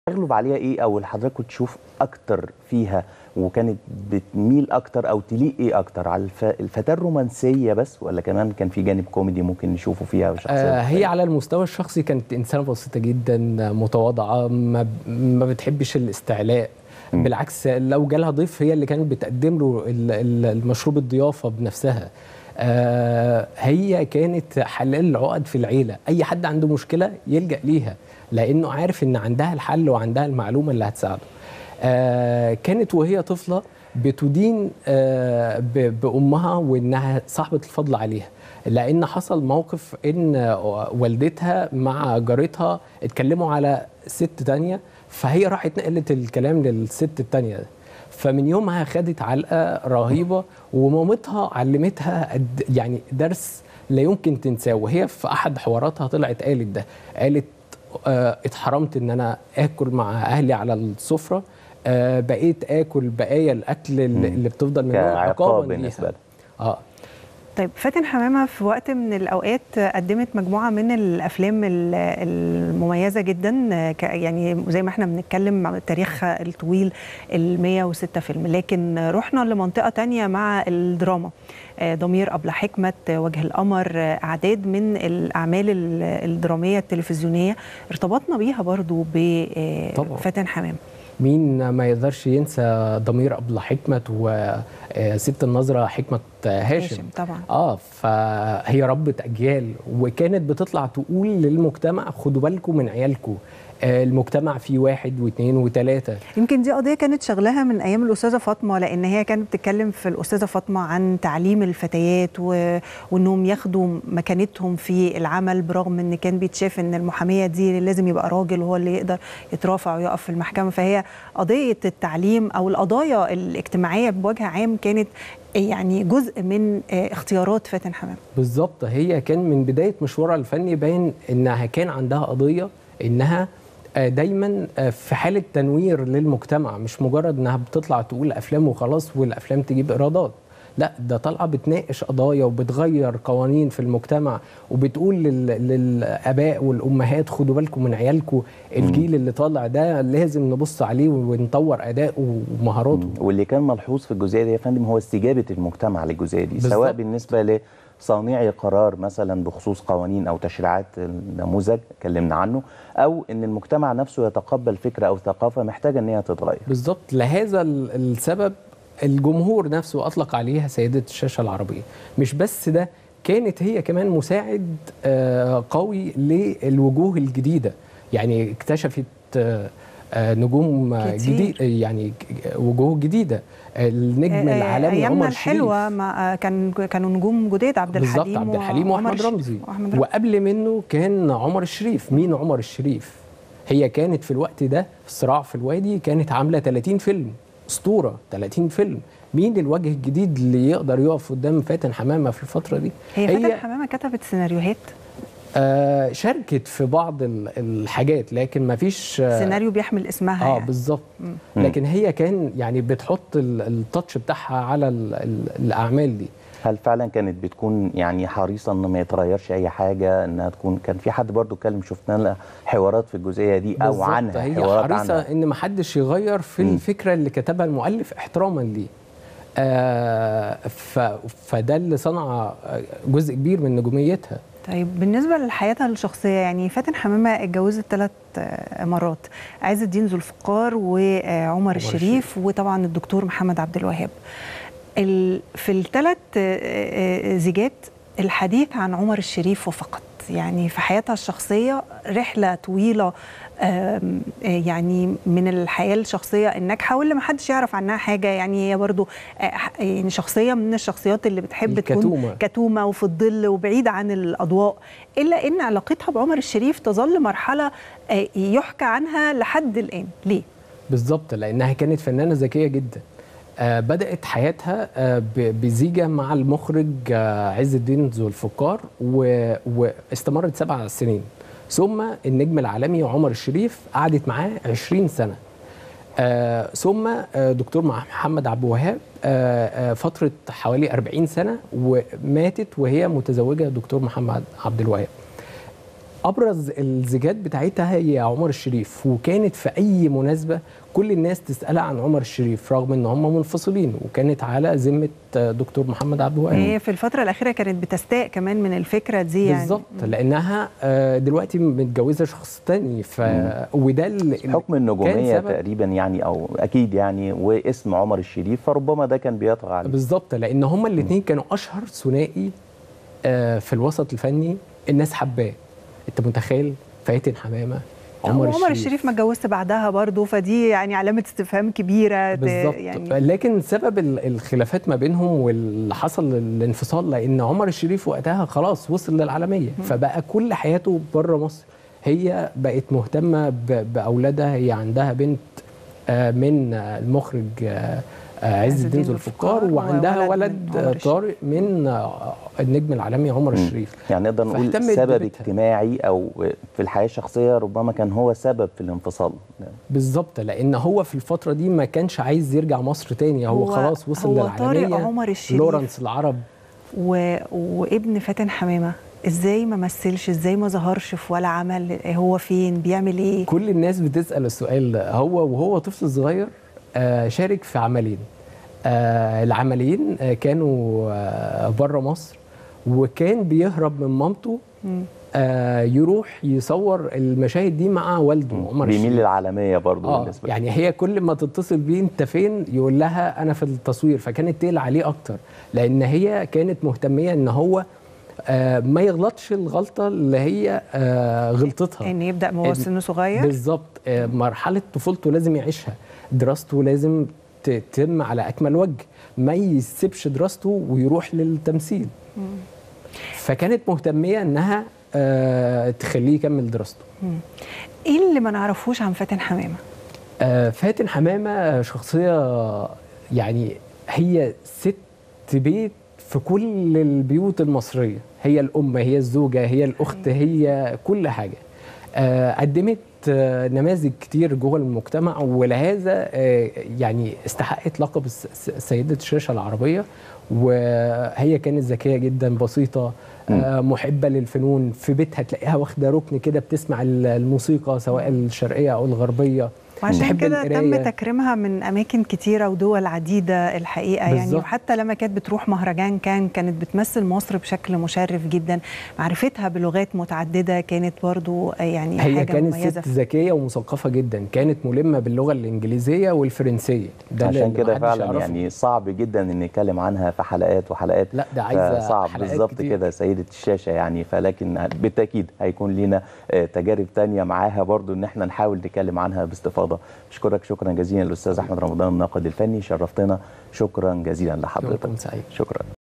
يغلب عليها ايه او اللي حضرتك كنت تشوف اكتر فيها وكانت بتميل اكتر او تليق ايه اكتر على الف... الفتاه الرومانسيه بس ولا كمان كان في جانب كوميدي ممكن نشوفه فيها شخصيه آه هي على المستوى الشخصي كانت انسانه بسيطه جدا متواضعه ما, ما بتحبش الاستعلاء م. بالعكس لو جالها ضيف هي اللي كانت بتقدم له المشروب الضيافه بنفسها آه هي كانت حلال العقد في العيله اي حد عنده مشكله يلجا ليها لانه عارف ان عندها الحل وعندها المعلومه اللي هتساعده آه كانت وهي طفله بتدين آه بامها وانها صاحبه الفضل عليها لان حصل موقف ان والدتها مع جارتها اتكلموا على ست تانية فهي راحت نقلت الكلام للست التانية ده فمن يومها خدت علقه رهيبه ومامتها علمتها يعني درس لا يمكن تنساه وهي في احد حواراتها طلعت قالت ده قالت آه اتحرمت ان انا اكل مع اهلي على السفره آه بقيت اكل بقايا الاكل اللي بتفضل منه عقابا بالنسبه لها اه طيب فاتن حمامه في وقت من الاوقات قدمت مجموعه من الافلام المميزه جدا يعني زي ما احنا بنتكلم عن تاريخها الطويل ال 106 فيلم لكن رحنا لمنطقه تانية مع الدراما ضمير أبلة حكمة وجه القمر أعداد من الأعمال الدرامية التلفزيونية ارتبطنا بيها برضو بفاتن حمام مين ما يقدرش ينسى ضمير أبلة حكمة وست النظرة حكمة هاشم, هاشم طبعا اه فهي ربة أجيال وكانت بتطلع تقول للمجتمع خدوا بالكم من عيالكم المجتمع فيه واحد واثنين وثلاثة يمكن دي قضية كانت شغلها من أيام الأستاذة فاطمة لأن هي كانت بتتكلم في الأستاذة فاطمة عن تعليم الفتيات و... وأنهم ياخدوا مكانتهم في العمل برغم أن كان بيتشاف أن المحامية دي لازم يبقى راجل وهو اللي يقدر يترافع ويقف في المحكمة فهي قضية التعليم أو القضايا الاجتماعية بوجه عام كانت يعني جزء من اختيارات فاتن حمام بالظبط هي كان من بداية مشوارها الفني باين أنها كان عندها قضية أنها دايما في حاله تنوير للمجتمع مش مجرد انها بتطلع تقول افلام وخلاص والافلام تجيب ايرادات لا ده طالعه بتناقش قضايا وبتغير قوانين في المجتمع وبتقول للاباء والامهات خدوا بالكم من عيالكم الجيل اللي طالع ده لازم نبص عليه ونطور اداؤه ومهاراته واللي كان ملحوظ في الجزئيه دي يا فندم هو استجابه المجتمع للجزئيه دي بالزبط. سواء بالنسبه ل صانعي قرار مثلا بخصوص قوانين او تشريعات النموذج اتكلمنا عنه او ان المجتمع نفسه يتقبل فكره او ثقافه محتاجه ان هي تتغير بالظبط لهذا السبب الجمهور نفسه اطلق عليها سيده الشاشه العربيه مش بس ده كانت هي كمان مساعد قوي للوجوه الجديده يعني اكتشفت نجوم جديد يعني وجوه جديده النجم العالمي عمر شريف الحلوه ما كان كانوا نجوم جداد عبد الحليم بالظبط عبد الحليم واحمد رمزي وقبل منه كان عمر الشريف مين عمر الشريف هي كانت في الوقت ده في الصراع في الوادي كانت عامله 30 فيلم اسطوره 30 فيلم مين الوجه الجديد اللي يقدر يقف قدام فاتن حمامه في الفتره دي هي, هي فاتن حمامه كتبت سيناريوهات آه شاركت في بعض الحاجات لكن ما فيش سيناريو بيحمل اسمها اه يعني. بالظبط لكن هي كان يعني بتحط التاتش بتاعها على ال ال الاعمال دي هل فعلا كانت بتكون يعني حريصه ان ما يتغيرش اي حاجه انها تكون كان في حد برضو اتكلم شفنا لها حوارات في الجزئيه دي او عنها هي حوارات حريصه عنها. ان ما حدش يغير في م. الفكره اللي كتبها المؤلف احتراما ليه آه فده اللي صنع جزء كبير من نجوميتها طيب بالنسبه لحياتها الشخصيه يعني فاتن حمامه اتجوزت ثلاث مرات عز الدين ذو الفقار وعمر الشريف, الشريف وطبعا الدكتور محمد عبد الوهاب في الثلاث زيجات الحديث عن عمر الشريف وفقط يعني في حياتها الشخصيه رحله طويله يعني من الحياه الشخصيه الناجحه واللي ما حدش يعرف عنها حاجه يعني هي برضو يعني شخصيه من الشخصيات اللي بتحب الكتومة. تكون كتومه وفي الظل وبعيده عن الاضواء الا ان علاقتها بعمر الشريف تظل مرحله يحكى عنها لحد الان ليه بالظبط لانها كانت فنانه ذكيه جدا آه بدات حياتها آه بزيجه مع المخرج آه عز الدين ذو الفقار واستمرت سبع سنين ثم النجم العالمي عمر الشريف قعدت معاه 20 سنه آه ثم آه دكتور محمد عبد الوهاب آه آه فتره حوالي 40 سنه وماتت وهي متزوجه دكتور محمد عبد الوهاب ابرز الزيجات بتاعتها هي عمر الشريف وكانت في اي مناسبه كل الناس تسالها عن عمر الشريف رغم ان هم منفصلين وكانت على ذمه دكتور محمد عبد الوهاب هي في الفتره الاخيره كانت بتستاء كمان من الفكره دي يعني بالظبط لانها آه، دلوقتي متجوزه شخص تاني ف وده ال- حكم كان النجوميه سبب- تقريبا يعني او اكيد يعني واسم عمر الشريف فربما ده كان بيطغى عليه بالظبط لان هما الاثنين كانوا اشهر ثنائي آه، في الوسط الفني الناس حباه انت متخيل فاتن حمامه عمر الشريف, عمر الشريف ما اتجوزت بعدها برضه فدي يعني علامه استفهام كبيره ت- بالظبط يعني يعني لكن سبب ال- الخلافات ما بينهم واللي حصل الانفصال لان عمر الشريف وقتها خلاص وصل للعالميه فبقى كل حياته بره مصر هي بقت مهتمه ب- باولادها هي عندها بنت آه، من آه، المخرج آه، آه، عز الدين ذو الفقار وعندها وولد من ولد عمر آه، الشريف. طارق من آه، النجم العالمي عمر مم. الشريف يعني نقدر نقول فاهتمت سبب ببيتها. اجتماعي او في الحياه الشخصيه ربما كان هو سبب في الانفصال بالظبط لان هو في الفتره دي ما كانش عايز يرجع مصر تاني هو, هو- خلاص وصل هو للعالميه طارق عمر الشريف لورنس العرب و... وابن فاتن حمامه ازاي ما مثلش ازاي ما ظهرش في ولا عمل هو فين بيعمل ايه كل الناس بتسال السؤال ده هو وهو طفل صغير آه، شارك في عملين آه، العملين آه، كانوا آه، بره مصر وكان بيهرب من مامته مم. آه، يروح يصور المشاهد دي مع والده عمر بيميل الشريف. للعالميه برضه اه بالنسبه له. يعني هي كل ما تتصل بيه انت فين يقول لها انا في التصوير فكانت تقلق عليه اكتر لان هي كانت مهتميه ان هو آه ما يغلطش الغلطه اللي هي آه غلطتها ان يبدا وهو إن- سنه صغير بالظبط آه مرحله طفولته لازم يعيشها دراسته لازم تتم على اكمل وجه ما يسيبش دراسته ويروح للتمثيل فكانت مهتميه انها آه تخليه يكمل دراسته ايه اللي ما نعرفوش عن فاتن حمامه آه، فاتن حمامة شخصية يعني هي ست بيت في كل البيوت المصرية هي الأم هي الزوجة هي الأخت هي كل حاجة آه، قدمت آه، نماذج كتير جوه المجتمع ولهذا آه، يعني استحقت لقب الس- س- سيدة الشاشة العربية وهي كانت ذكية جدا بسيطة آه، محبة للفنون في بيتها تلاقيها واخدة ركن كده بتسمع ال- الموسيقى سواء الشرقية أو الغربية وعشان تحب كده تم القراية. تكريمها من اماكن كتيره ودول عديده الحقيقه يعني بالظبط. وحتى لما كانت بتروح مهرجان كان كانت بتمثل مصر بشكل مشرف جدا معرفتها بلغات متعدده كانت برضو يعني هي حاجه كانت مميزه ست ذكيه ومثقفه جدا كانت ملمه باللغه الانجليزيه والفرنسيه ده اللي عشان كده محدش فعلا يعرفه. يعني صعب جدا ان نتكلم عنها في حلقات وحلقات لا ده عايزه صعب حلقات بالظبط كتير. كده سيدة الشاشة يعني فلكن بالتأكيد هيكون لينا آه، تجارب تانية معاها برضو ان احنا نحاول نتكلم عنها باستفاضة اشكرك شكرا جزيلا الأستاذ أحمد رمضان الناقد الفني شرفتنا شكرا جزيلا لحضرتك يومكم سعيد شكرا